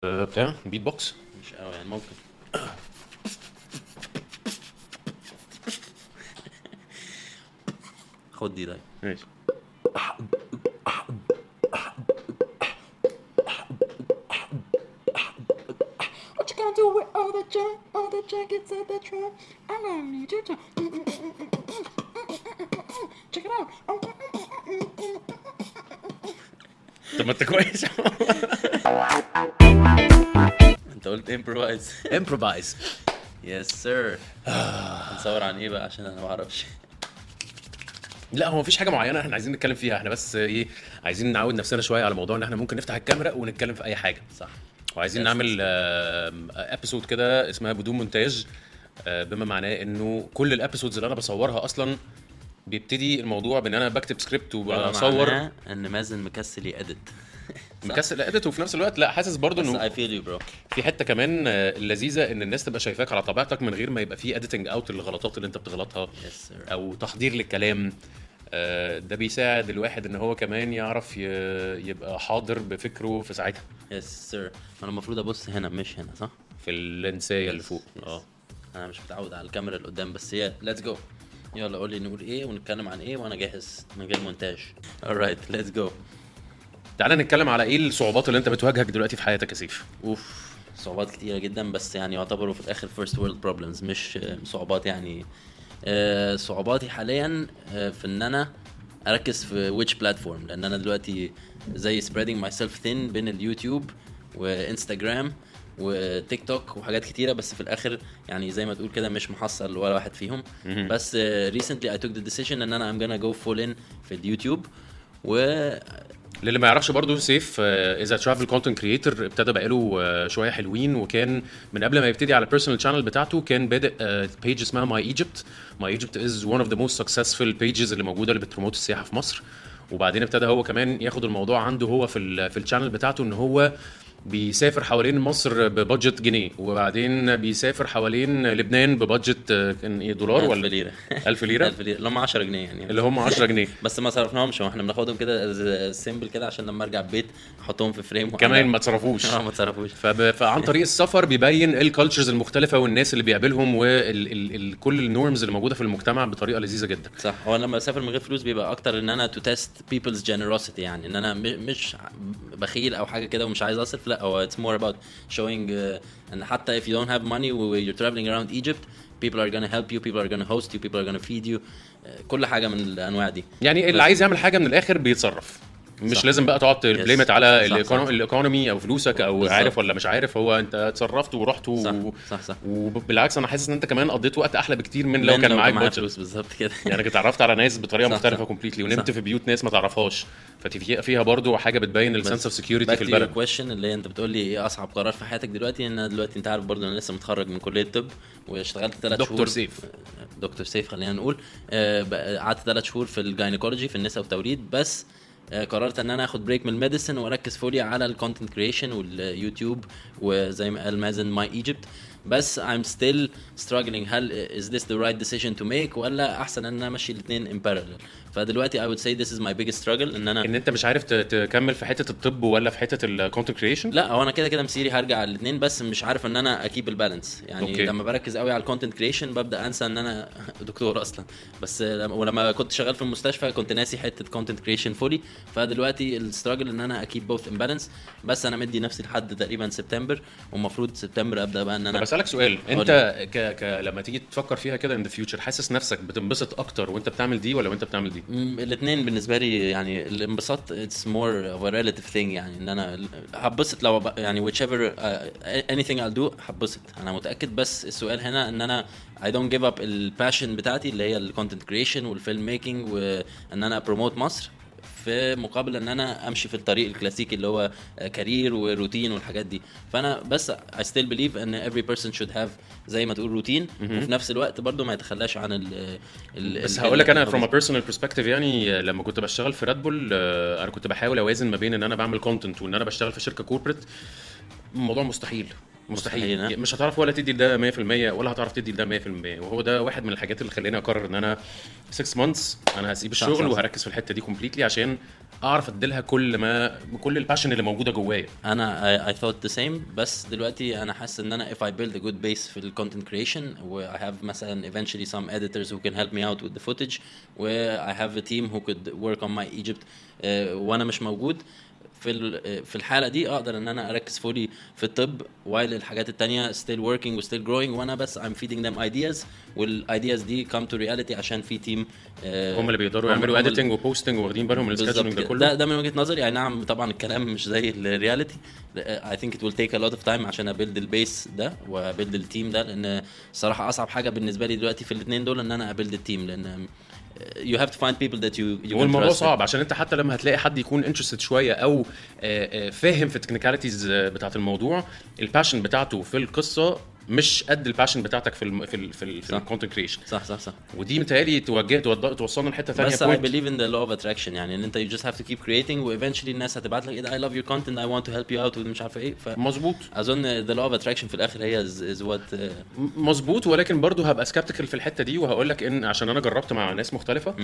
بتاع بيت بوكس مش قوي يعني ممكن خد دي طيب ماشي What you gonna do with all the junk, all the jackets at the trunk? I'm gonna need you to check it out. طب ما انت كويس انت قلت امبروفايز امبروفايز يس سير هنصور عن ايه بقى عشان انا ما اعرفش لا هو مفيش حاجه معينه احنا عايزين نتكلم فيها احنا بس ايه عايزين نعود نفسنا شويه على موضوع ان احنا ممكن نفتح الكاميرا ونتكلم في اي حاجه صح وعايزين Yes, نعمل ابيسود كده اسمها بدون مونتاج آه، بما معناه انه كل الابيسودز اللي انا بصورها اصلا بيبتدي الموضوع بان انا بكتب سكريبت وبصور معناه ان مازن مكسل يأدت مكسل اديت وفي نفس الوقت لا حاسس برضو بس انه اي فيل يو برو في حته كمان آه، لذيذه ان الناس تبقى شايفاك على طبيعتك من غير ما يبقى في اديتنج اوت للغلطات اللي انت بتغلطها يس سير او تحضير للكلام آه، ده بيساعد الواحد ان هو كمان يعرف ي- يبقى حاضر بفكره في ساعتها يس سير انا المفروض ابص هنا مش هنا صح؟ في اللنسايه اللي فوق Yes. اه انا مش متعود على الكاميرا اللي قدام بس هي ليتس جو يلا قول لي نقول ايه ونتكلم عن ايه وانا جاهز من غير مونتاج alright ليتس جو تعالى نتكلم على ايه الصعوبات اللي انت بتواجهك دلوقتي في حياتك يا سيف اوف صعوبات كتيرة جدا بس يعني يعتبروا في الاخر first world problems مش آه، صعوبات يعني آه، صعوباتي حاليا آه، في ان انا اركز في which platform لان انا دلوقتي زي spreading myself thin بين اليوتيوب وانستجرام وتيك توك وحاجات كتيره بس في الاخر يعني زي ما تقول كده مش محصل ولا واحد فيهم بس آه، recently I took the decision ان انا I'm gonna go full in في اليوتيوب و للي ما يعرفش برضو سيف اذا ترافل كونتنت كريتور ابتدى بقاله آه، شويه حلوين وكان من قبل ما يبتدي على البيرسونال شانل بتاعته كان بادئ بيج اسمها ماي ايجيبت ماي ايجيبت از ون اوف ذا موست سكسسفul بيجز اللي موجوده اللي بتبروموت السياحه في مصر وبعدين ابتدى هو كمان ياخد الموضوع عنده هو في ال في الشانل بتاعته ان هو بيسافر حوالين مصر ببادجت جنيه وبعدين بيسافر حوالين لبنان ببادجت آه، كان ايه دولار 1000 ولا ليره 1000 ليره 1000 ليره اللي هم 10 جنيه يعني اللي هم 10 جنيه بس ما صرفناهمش هو احنا بناخدهم كده سيمبل كده عشان لما ارجع البيت احطهم في فريم كمان ما تصرفوش اه ما تصرفوش فب... فعن طريق السفر بيبين الكالتشرز المختلفه والناس اللي بيقابلهم وكل النورمز اللي موجوده في المجتمع بطريقه لذيذه جدا صح هو لما اسافر من غير فلوس بيبقى اكتر ان انا تو تيست بيبلز جينيروسيتي يعني ان انا م- مش بخيل او حاجه كده ومش عايز اصرف لا هو اتس مور اباوت showing uh, ان حتى if you don't have money و you're traveling around Egypt people are gonna help you people are gonna host you people are gonna feed you uh, كل حاجه من الانواع دي يعني اللي بس- عايز يعمل حاجه من الاخر بيتصرف مش صح. لازم بقى تقعد تبليمت على صح، صح. الايكونومي او فلوسك او بالظبط. عارف ولا مش عارف هو انت اتصرفت ورحت و... صح صح صح وبالعكس انا حاسس ان انت كمان قضيت وقت احلى بكتير من لو من كان معاك معايا بادجت فلوس بالظبط كده يعني كنت اتعرفت على ناس بطريقه صح، مختلفه صح. كومبليتلي ونمت صح. في بيوت ناس ما تعرفهاش ففي فيها برضو حاجه بتبين السنس اوف سكيورتي في البلد كويشن اللي هي انت بتقول لي ايه اصعب قرار في حياتك دلوقتي ان أنا دلوقتي انت عارف برضه انا لسه متخرج من كليه الطب واشتغلت ثلاث شهور دكتور سيف. دكتور سيف خلينا نقول آه، بقى- قعدت ثلاث شهور في الجاينيكولوجي في النساء والتوليد بس آه، قررت ان انا اخد بريك من الميديسن واركز فولي على الكونتنت كريشن واليوتيوب وزي ما قال مازن ماي ايجيبت بس I'm still struggling هل is this the right decision to make ولا احسن ان انا امشي الاثنين in parallel فدلوقتي I would say this is my biggest struggle ان انا ان انت مش عارف ت- تكمل في حته الطب ولا في حته الكونتنت كريشن لا هو انا كده كده مسيري هرجع على الاثنين بس مش عارف ان انا اكيب البالانس يعني أوكي. أوكي. لما بركز قوي على الكونتنت كريشن ببدا انسى ان انا دكتور اصلا بس لما ولما كنت شغال في المستشفى كنت ناسي حته كونتنت كريشن فولي فدلوقتي الستراجل ان انا اكيب بوث امبالانس بس انا مدي نفسي لحد تقريبا سبتمبر ومفروض سبتمبر ابدا بقى ان طب انا اسالك سؤال انت ك... ك... لما تيجي تفكر فيها كده ان ذا فيوتشر حاسس نفسك بتنبسط اكتر وانت بتعمل دي ولا وانت بتعمل دي الاثنين بالنسبه لي يعني الانبساط اتس مور اوف ريلاتيف ثينج يعني ان انا هبسط لو ب- يعني which ever uh, anything I'll do هبسط انا متاكد بس السؤال هنا ان انا I don't give up الباشن بتاعتي اللي هي الكونتنت كريشن والفيلم ميكنج وان انا بروموت مصر في مقابل ان انا امشي في الطريق الكلاسيكي اللي هو كارير وروتين والحاجات دي فانا بس I still believe ان every person should have زي ما تقول روتين وفي نفس الوقت برضو ما يتخلاش عن ال ال- بس ال- هقول لك انا ال- فروم ا بيرسونال برسبكتيف يعني لما كنت بشتغل في ريد بول آه، انا كنت بحاول اوازن ما بين ان انا بعمل كونتنت وان انا بشتغل في شركه كوربريت الموضوع مستحيل مستحيل مستحيل، ها؟ مش هتعرف ولا تدي ده 100% ولا هتعرف تدي ده 100% وهو ده واحد من الحاجات اللي خلاني اقرر ان انا 6 مانثس انا هسيب صح، الشغل صح، صح. وهركز في الحته دي كومبليتلي عشان اعرف اديلها كل ما كل الباشن اللي موجوده جوايا انا I, I thought the same بس دلوقتي انا حاسس ان انا if I build a good base في ال content creation و I have مثلا eventually some editors who can help me out with the footage و I have a team who could work on my Egypt uh, وانا مش موجود في ال- في الحاله دي اقدر ان انا اركز فولي في الطب while الحاجات التانية still working و still growing وانا بس I'm feeding them ideas والايدياز دي come to reality عشان في تيم هم اللي بيقدروا يعملوا اديتنج وبوستنج واخدين بالهم من السكادجولينج ده ده كله ده من وجهه نظري يعني نعم طبعا الكلام مش زي الرياليتي اي ثينك ات ويل تيك ا لوت اوف تايم عشان ابيلد البيس ده وابيلد التيم ده لان الصراحه اصعب حاجه بالنسبه لي دلوقتي في الاثنين دول ان انا ابيلد التيم لان you have to find people that you you can والموضوع trust. صعب عشان انت حتى لما هتلاقي حد يكون انترستد شويه او آه، آه، فاهم في التكنيكاليتيز بتاعت الموضوع الباشن بتاعته في القصه مش قد الباشن بتاعتك في الم... في ال... في, ال... في صح. الكونتنت كريشن صح صح صح ودي متهيألي توجه توض- توصلنا لحته ثانيه بس I believe in the law of attraction يعني ان انت you just have to keep creating و eventually الناس هتبعت لك ايه ده I love your content I want to help you out ومش عارف ايه ف مظبوط اظن the law of attraction في الاخر هي is, is what uh, مظبوط ولكن برضه هبقى سكeptical في الحته دي وهقول لك ان عشان انا جربت مع ناس مختلفه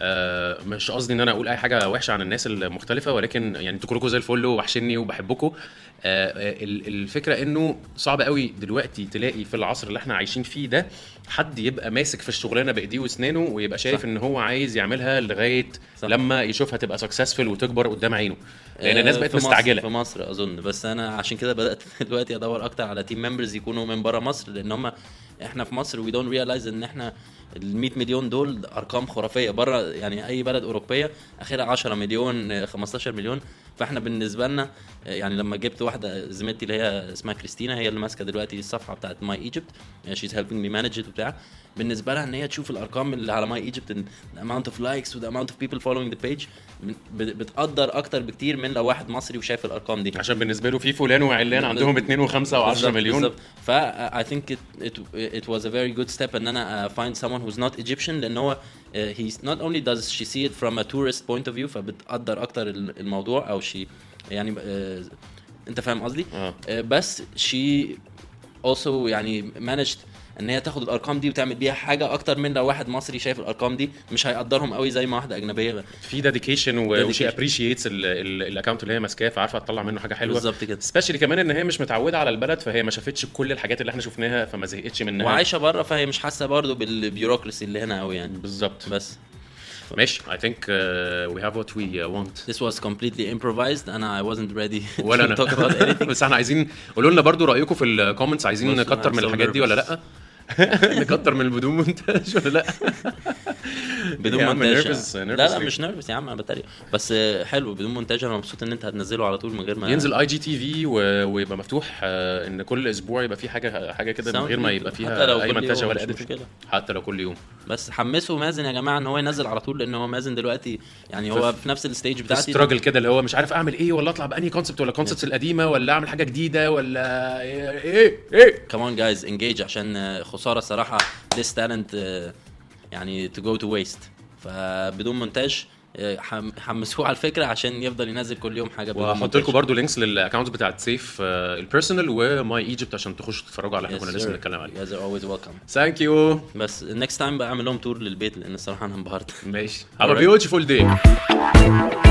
آه مش قصدي ان انا اقول اي حاجه وحشه عن الناس المختلفه ولكن يعني انتوا كلكم زي الفل ووحشني وبحبكم آه آه، ال- الفكره انه صعب قوي دلوقتي تلاقي في العصر اللي احنا عايشين فيه ده حد يبقى ماسك في الشغلانه بايديه واسنانه ويبقى شايف صح. ان هو عايز يعملها لغايه صح. لما يشوفها تبقى سكسسفل وتكبر قدام عينه لان الناس آه، بقت في مصر- مستعجله في مصر اظن بس انا عشان كده بدات دلوقتي ادور اكتر على تيم ممبرز يكونوا من بره مصر لان هم احنا في مصر وي دونت ريلايز ان احنا ال 100 مليون دول ارقام خرافيه بره يعني اي بلد اوروبيه اخرها 10 مليون آه، 15 مليون فاحنا بالنسبه لنا آه، يعني لما جبت واحده زميلتي اللي هي اسمها كريستينا هي اللي ماسكه دلوقتي الصفحه بتاعت ماي ايجيبت شيز هيلبينج مي مانج وبتاع بالنسبه لها ان هي تشوف الارقام اللي على ماي ايجيبت the amount of likes و the amount of people following the page بت- بتقدر اكتر بكتير من لو واحد مصري وشايف الارقام دي عشان بالنسبه له في فلان وعلان عندهم 2 و5 و10 مليون ف I think it, it it was a very good step ان انا uh, find someone who's not Egyptian لان هو uh, he's not only does she see it from a tourist point of view فبتقدر اكتر ال- الموضوع او she يعني uh, انت فاهم قصدي؟ آه. uh, بس she also يعني managed ان هي تاخد الارقام دي وتعمل بيها حاجه اكتر من لو واحد مصري شايف الارقام دي مش هيقدرهم قوي زي ما واحده اجنبيه في ديديكيشن وشي Dedication. ابريشيتس الاكونت اللي هي ماسكاه فعارفه تطلع منه حاجه حلوه بالظبط كده. سبيشالي كمان ان هي مش متعوده على البلد فهي ما شافتش كل الحاجات اللي احنا شفناها فما زهقتش منها وعايشه بره فهي مش حاسه برضه بالبيوروكراسي اللي هنا قوي يعني بالظبط بس ماشي I think uh, we have what we uh, want This was completely improvised انا I wasn't ready ولا to talk about انا anything بس احنا عايزين قولوا لنا برضو رايكم في الكومنتس عايزين بص، نكتر I'm من so الحاجات دي ولا لا نكتر من بدون مونتاج ولا لا بدون يا عم مونتاج nervous- لا nervous لا ليه؟ مش نيرفس يا عم انا بتريق بس آه، حلو بدون مونتاج انا مبسوط ان انت هتنزله على طول من غير ما ينزل اي جي تي في ويبقى مفتوح آه، ان كل اسبوع يبقى في حاجه حاجه كده من Sound غير ما good. يبقى حتى فيها لو اي كل مونتاج يوم ولا مش اديت مشكلة. حتى لو كل يوم بس حمسوا مازن يا جماعه ان هو ينزل على طول لان هو مازن دلوقتي يعني هو في نفس الستيج في بتاعتي ستراجل كده اللي هو مش عارف اعمل ايه ولا اطلع باني كونسبت ولا كونسبتس القديمه ولا اعمل حاجه جديده ولا ايه ايه كمان جايز انجيج عشان آه، خساره الصراحه this talent آه، يعني to go to waste فبدون مونتاج آه، حم- حمسوه على الفكره عشان يفضل ينزل كل يوم حاجه بدون وهحط مونتاج. لكم برضو لينكس للاكونت بتاعت سيف البيرسونال وماي ايجيبت عشان تخشوا تتفرجوا على اللي احنا Yes, كنا لسه sir. بنتكلم عليه You guys are always welcome ثانك يو بس next time بقى اعمل لهم تور للبيت لان الصراحه انا انبهرت ماشي have a Alright. beautiful day